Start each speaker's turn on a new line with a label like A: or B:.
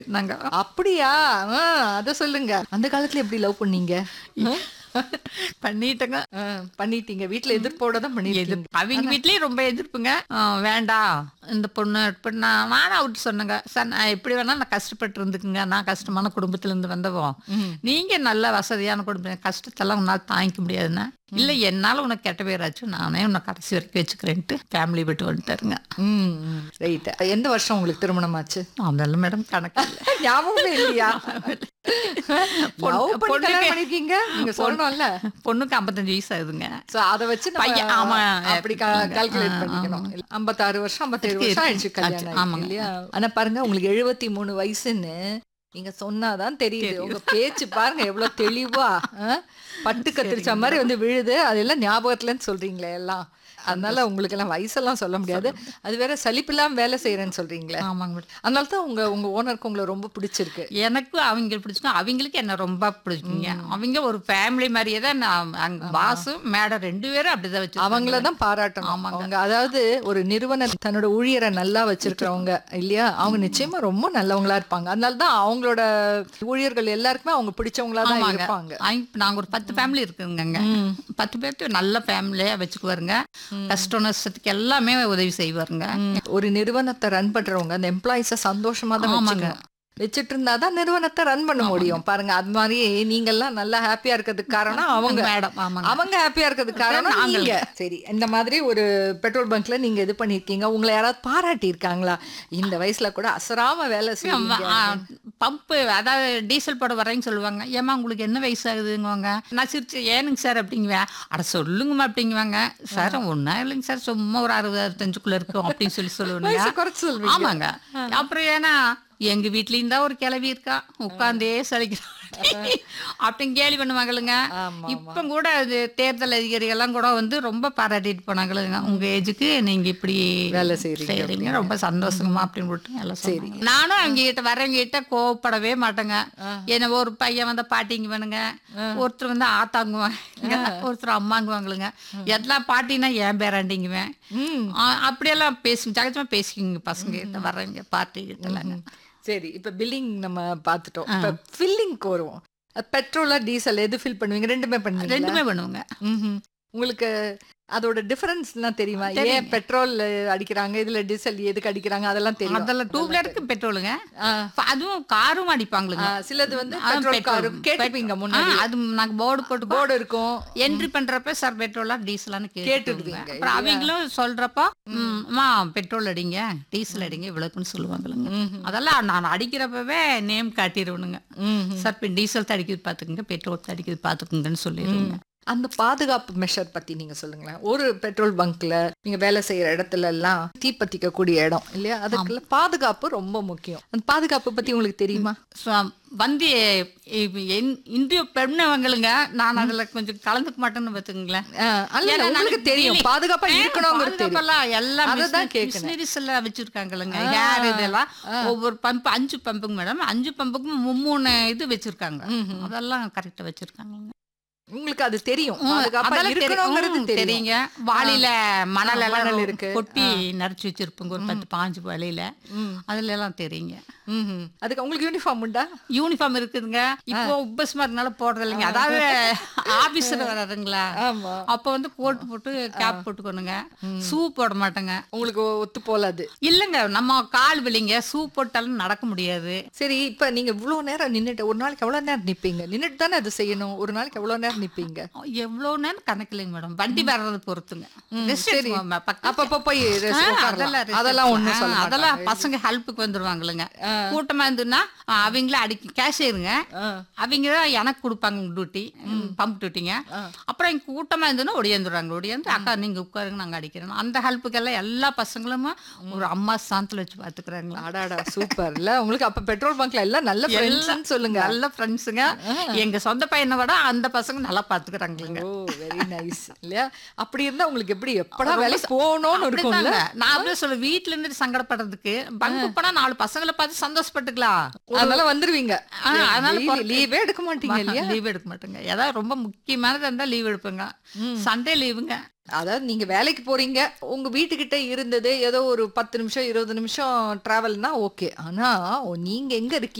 A: நாங்க
B: அப்படியா ஆ, அத சொல்லுங்க அந்த காலத்துல எப்படி லவ் பண்ணீங்க
A: பண்ணிட்டேங்க
B: ஆ, பண்ணிட்டீங்க வீட்ல எதிர்ப்போட தான் பண்ணிருக்கீங்க
A: அவங்க வீட்லயும் ரொம்ப எதிர்ப்புங்க ஆ, வேண்டாம் இந்த பொண்ணு இப்ப நான் நானும் அவர்கிட்ட சொன்னேங்க சார் நான் எப்படி வேணா நான் கஷ்டப்பட்டு இருந்துக்குங்க நான் கஷ்டமான குடும்பத்துல இருந்து வந்தவோம் நீங்க நல்ல வசதியான குடும்பம் கஷ்டத்தெல்லாம் உன்னால தாங்கிக்க முடியாதுன்னா இல்ல என்னால உனக்கு கெட்ட பேராச்சு நானே உன்னை கடைசி வரைக்கும் வச்சுக்கிறேன்ட்டு ஃபேமிலி விட்டு வந்துட்டாருங்க
B: ம் ரைட் எந்த வருஷம் உங்களுக்கு திருமணம் ஆச்சு
A: அதெல்லாம் மேடம் கணக்கு இல்ல.
B: ஞாபகமே இல்லையா
A: பொண்ணு-
B: லவ் பண்ணி
A: பொண்ணுக்கு-
B: கல்யாணம் பண்ணிருக்கீங்க நீங்க சொல்லணும்ல
A: பொண்ணுக்கு ஐம்பத்தஞ்சு வயசு ஆகுதுங்க
B: சோ அத வச்சு நம்ம
A: பையன், ஆமா.
B: அப்படி கால்குலேட் பண்ணிக்கணும் ஐம்பத்தாறு வருஷம் ஐம்பத்தேழு வருஷம் ஆயிடுச்சு கல்யாணம் ஆகி,
A: ஆமாங்க.
B: இல்லையா ஆனா பாருங்க உங்களுக்கு எழுபத்தி மூணு வயசுன்னு நீங்க சொன்னாதான் தெரியுது உங்க பேச்சு பாருங்க எவ்வளவு தெளிவா ஆ? பட்டு கத்திரிச்ச மாதிரி வந்து விழுது அதெல்லாம் ஞாபகத்துலன்னு சொல்றீங்களே எல்லாம் அதனால உங்களுக்கு எல்லாம் வயசெல்லாம் சொல்ல முடியாது அது வேற சலிப்பில்லாம வேலை செய்யறேன்னு சொல்றீங்களே
A: ஆமாங்க மேடம்
B: அதனால தான் உங்க உங்க ஓனருக்கு உங்களை ரொம்ப பிடிச்சிருக்கு
A: எனக்கு அவங்க பிடிச்சிக்கும் அவங்களுக்கு என்ன ரொம்ப பிடிக்குங்க அவங்க ஒரு ஃபேமிலி மாதிரியே தான் நான் அங்க பாஸும் மேடம் ரெண்டு பேரும் அப்படிதான் வச்சு
B: அவங்கள தான் பாராட்டணும் அவங்க அதாவது ஒரு நிறுவனம் தன்னோட ஊழியரை நல்லா வச்சிருக்கிறவங்க இல்லையா அவங்க நிச்சயமா ரொம்ப நல்லவங்களா இருப்பாங்க அதனால தான் அவங்களோட ஊழியர்கள் எல்லாருக்குமே அவங்க பிடிச்சவங்களா தான்
A: ஆமாங்க.
B: இருப்பாங்க
A: அவங்க நாங்க ஒரு பத்து ஃபேமிலி இருக்குங்க பத்து பேர்த்து நல்ல ஃபேமிலியா வச்சுக்குவாருங்க கஷ்ட நஷ்டத்துக்கு எல்லாமே உதவி செய்வாருங்க
B: ம், ஒரு நிறுவனத்தை ரன் பண்றவங்க அந்த எம்ப்ளாயிஸ சந்தோஷமா தான்
A: ஆமாங்க.
B: வச்சுக்கணும் வச்சுட்டு இருந்தாதான் நிறுவனத்தை ரன் பண்ண முடியும் பாருங்க அது மாதிரி நீங்க எல்லாம் நல்லா ஹாப்பியா இருக்கிறதுக்கு காரணம் அவங்க
A: மேடம் ஆமாங்க
B: அவங்க ஹாப்பியா இருக்கிறதுக்கு காரணம் நீங்க சரி இந்த மாதிரி ஒரு பெட்ரோல் பங்க்ல நீங்க இது பண்ணிருக்கீங்க உங்களை யாராவது பாராட்டி இருக்காங்களா இந்த வயசுல கூட அசராம வேலை செய்யுங்க
A: பம்பு அதாவது டீசல் போட வரேன்னு சொல்லுவாங்க ஏமா உங்களுக்கு என்ன வயசு ஆகுதுங்குவாங்க நான் சிரிச்சு ஏனுங்க சார் அப்படிங்குவேன் அட சொல்லுங்கம்மா அப்படிங்குவாங்க சார் ஒன்றா இல்லைங்க சார் சும்மா ஒரு அறுபது அறுபத்தஞ்சுக்குள்ள இருக்கும் அப்படின்னு சொல்லி சொல்லுவேங்க
B: வயசு குறைச்சு சொல்வீங்க
A: ஆமாங்க அப்புறம் ஏன்னா எங்க வீட்லயும் தான் ஒரு கிளவி இருக்கா உட்காந்தே சலிக்கிறான் அப்படின்னு கேலி பண்ணுவாங்களுங்க
B: ஆமா,
A: இப்ப கூட அது தேர்தல் அதிகாரிகள் எல்லாம் கூட வந்து ரொம்ப பாராட்டிட்டு போனாங்களுங்க உங்க ஏஜுக்கு நீங்க இப்படி
B: வேலை செய்றீங்க
A: செய்றீங்க ரொம்ப சந்தோஷமா அப்படின்னு விட்டு எல்லாம் சரி நானும் அவங்க கிட்ட வரவங்க கிட்ட கோவப்படவே மாட்டேங்க ஏன்னா ஒரு பையன் வந்து பாட்டிங்க வேணுங்க ஒருத்தர் வந்து ஆத்தாங்குவாங்க ஒருத்தர் அம்மாங்குவாங்களுங்க எல்லாம் பாட்டினா ஏன் பேராண்டிங்குவேன்
B: ம்
A: ஆ, அப்படியெல்லாம் பேசுங்க ஜகஜமா பேசிக்கிங்க பசங்க கிட்ட வர்றவங்க பார்ட்டி கிட்டலாங்க
B: சரி இப்ப பில்லிங் நம்ம பார்த்துட்டோம் இப்ப ஃபில்லிங்க்கு வருவோம் பெட்ரோலா டீசல் எது ஃபில் பண்ணுவீங்க ரெண்டுமே பண்ணுவீங்க
A: ரெண்டுமே பண்ணுவோங்க
B: உங்களுக்கு அதோட டிஃபரன்ஸ்லாம் தெரியுமா ஏன் பெட்ரோல் அடிக்கிறாங்க இதுல டீசல் எதுக்கு அடிக்கிறாங்க அதெல்லாம் தெரியும்
A: அதெல்லாம் டூ வீலருக்கு பெட்ரோலுங்க
B: ஆ.
A: அதுவும் காரும் அடிப்பாங்களுங்க
B: ஆ, சிலது வந்து
A: அது
B: பெட்ரோல்
A: petrol.
B: காரு கேட்டுப்பீங்க முன்னாடி
A: ஆ, அது நாங்க போர்டு போட்டு
B: போர்டு இருக்கும்
A: என்ட்ரி பண்றப்ப சார் பெட்ரோலா டீசலான்னு
B: கேட்டுடுவீங்க,
A: கேட்டுடுவீங்க அப்புறம் அவங்களும் சொல்றப்போ ம், அம்மா பெட்ரோல் அடிங்க டீசல் அடிங்க இவ்வளவுக்குன்னு சொல்லுவாங்களுங்க அதெல்லாம் நான் அடிக்கிறப்பவே நேம் காட்டிடுவனுங்க சார் இப்போ டீசல் தடிக்கிறது பார்த்துக்குங்க பெட்ரோல் தடிக்கிறது பார்த்துக்குங்கன்னு சொல்லிடுவோங்க
B: அந்த பாதுகாப்பு மெஷர் பத்தி நீங்க சொல்லுங்களேன் ஒரு பெட்ரோல் பங்க்ல நீங்க வேலை செய்யற இடத்துல எல்லாம் தீப்பத்திக்க கூடிய இடம் இல்லையா அதுக்குள்ள பாதுகாப்பு ரொம்ப முக்கியம் அந்த பாதுகாப்பு பத்தி உங்களுக்கு தெரியுமா
A: ஸோ வந்து இப்ப என்- இந்திய பெண்ணவங்களுங்க நான் அதுல கொஞ்சம் கலந்துக்க மாட்டேன்னு பார்த்துக்குங்களேன்
B: ஆ, அல்ல
A: ஏன்னா
B: உங்களுக்கு
A: நாளைக்கு
B: தெரியும்
A: feeling-
B: பாதுகாப்பா
A: ஏ,
B: இருக்கணுங்கிறது தெரியும்
A: பாதுகாப்பெல்லாம் எல்லாம்
B: அததான்
A: மிஷினரி-
B: கேக்குறேன்.
A: மிஷினரிஸ் எல்லாம் வச்சிருக்காங்களுங்க ஹேர் இதெல்லாம் ஒவ்வொரு பம்ப் அஞ்சு பம்புங்க மேடம் அஞ்சு பம்புக்கும் மும்மூணு இது வச்சிருக்காங்க அதெல்லாம் கரெக்டா வச்சிருக்காங்க
B: உங்களுக்கு அது தெரியும் பாதுகாப்பா இருக்கணுங்கிறது தெரியும்
A: தெரியுங்க வாளியில மணல் எல்லாம்
B: மணல் இருக்கு.
A: கொட்டி நரைச்சு வச்சிருப்போங்க ஒரு பத்து பாஞ்சு வாளியில அதுல எல்லாம் தெரியுங்க
B: ம்ஹும். அதுக்கு உங்களுக்கு யூனிஃபார்ம் உண்டா
A: யூனிஃபார்ம் இருக்குதுங்க இப்போ உப்பஸ்மா இருந்தாலும் போடுறது இல்லைங்க அதாவது ஆபீஸ்ல வராதுங்களா
B: ஆமா
A: அப்போ வந்து கோட் போட்டு கேப் போட்டுக்கணுங்க ஷூ போட மாட்டேங்க
B: உங்களுக்கு ஒத்து போலாது
A: இல்லைங்க நம்ம கால் விலிங்க ஷூ போட்டாலும் நடக்க முடியாது
B: சரி இப்ப நீங்க இவ்வளவு நேரம் நின்னுட்டு ஒரு நாளைக்கு எவ்வளவு நேரம் நிப்பீங்க நின்னுட்டு தானே அது செய்யணும் ஒரு நாளைக்கு எவ்வளவு நேரம் நிப்பீங்க
A: எவ்வளவு நேரம் கணக்கில்லைங்க மேடம் வண்டி வர்றது பொறுத்துங்க Rest
B: சரி.
A: எடுத்துக்குவோம் பக்கத்துல.
B: அப்பப்ப போய் rest
A: ஆ,
B: உட்காரலாம்.
A: அதெல்லாம் rest
B: அதெல்லாம்
A: எடுத்துக்குவோம்.
B: ஒண்ணும் சொல்ல
A: ஆ, அதெல்லாம்
B: மாட்டாங்க.
A: பசங்க ஹெல்ப்புக்கு வந்துருவாங்களுங்க கூட்டமா இருந்துன்னா ஆ, அவங்களே அடிக்க கேஷியருங்க அவங்க தான் எனக்கு கொடுப்பாங்க டியூட்டி பம்ப் டியூட்டிங்க அப்புறம் எங்க கூட்டமா இருந்ததுன்னா ஒடியாந்துடுறாங்க ஒடியாந்து அக்கா நீங்க உட்காருங்க நாங்க அடிக்கிறோம் அந்த ஹெல்ப்புக்கெல்லாம் எல்லா பசங்களும் ஒரு அம்மா ஸ்தானத்துல வச்சு பாத்துக்கிறாங்களா
B: அடாடா சூப்பர் இல்ல உங்களுக்கு அப்ப பெட்ரோல் பங்க்ல எல்லாம் நல்ல ஃப்ரெண்ட்ஸ்னு சொல்லுங்க
A: நல்ல ஃப்ரெண்ட்ஸுங்க எங்க சொந்த பையனை விட அந்த பசங்க நல்லா பாத்துக்கிறாங்களுங்க
B: ஓ வெரி நைஸ் இல்லையா அப்படி இருந்தா உங்களுக்கு எப்படி எப்படா வேலைக்கு போகணும்னு இருக்கும்ல
A: அப்படிதாங்க. நான் அப்படியே சொல்ல வீட்டுல இருந்து சங்கடப்படுறதுக்கு பங்கு போனா நாலு பசங்களை பார்த்து சந்தோஷப்பட்டுக்கலாம்
B: அதனால வந்துருவீங்க
A: ஆ, அதனால
B: லீவே எடுக்க மாட்டீங்க இல்லையா
A: லீவ் எடுக்க மாட்டேங்க ஏதாவது ரொம்ப முக்கியமானது இருந்தா லீவ் எடுப்பேங்க சண்டே லீவுங்க
B: அதாவது நீங்க வேலைக்கு போறீங்க உங்க வீட்டுக்கிட்ட இருந்தது ஏதோ ஒரு பத்து நிமிஷம் இருபது நிமிஷம் டிராவல்னா ஓகே ஆனா நீங்க எங்க இருக்கீங்க